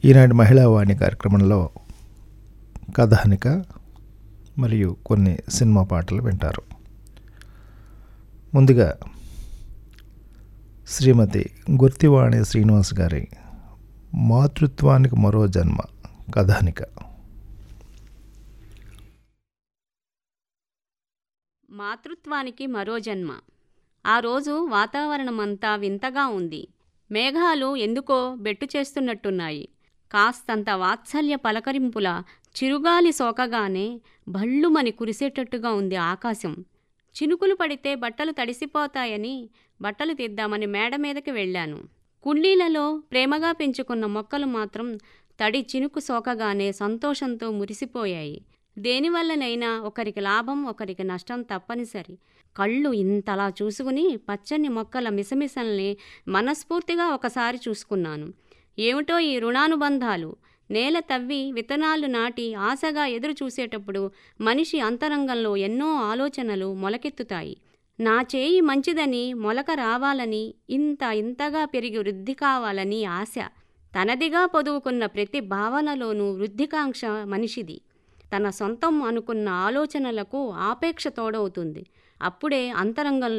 ఈనాటి మహిళా వాణి కార్యక్రమంలో కథానిక మరియు కొన్ని సినిమా పాటలు వింటారు ముందుగా శ్రీమతి గుర్తివాణి శ్రీనివాస్ గారి మాతృత్వానికి మరో జన్మ కథానిక మాతృత్వానికి మరో జన్మ ఆ రోజు వాతావరణమంతా వింతగా ఉంది మేఘాలు ఎందుకో బెట్టు చేస్తున్నట్టున్నాయి కాస్తంత వాత్సల్య పలకరింపుల చిరుగాలి సోకగానే భళ్ళుమని కురిసేటట్టుగా ఉంది ఆకాశం చినుకులు పడితే బట్టలు తడిసిపోతాయని బట్టలు తీద్దామని మేడ మీదకి వెళ్ళాను కుండీలలో ప్రేమగా పెంచుకున్న మొక్కలు మాత్రం తడి చినుకు సోకగానే సంతోషంతో మురిసిపోయాయి దేనివల్లనైనా ఒకరికి లాభం ఒకరికి నష్టం తప్పనిసరి కళ్ళు ఇంతలా చూసుకుని పచ్చని మొక్కల మిసమిసల్ని మనస్ఫూర్తిగా ఒకసారి చూసుకున్నాను ఏమిటో ఈ రుణానుబంధాలు నేల తవ్వి విత్తనాలు నాటి ఆశగా ఎదురు చూసేటప్పుడు మనిషి అంతరంగంలో ఎన్నో ఆలోచనలు మొలకెత్తుతాయి నా చేయి మంచిదని మొలక రావాలని ఇంత ఇంతగా పెరిగి వృద్ధి కావాలని ఆశ తనదిగా పొదువుకున్న ప్రతి భావనలోనూ వృద్ధికాంక్ష మనిషిది తన సొంతం అనుకున్న ఆలోచనలకు ఆపేక్ష తోడవుతుంది అప్పుడే అంతరంగంలో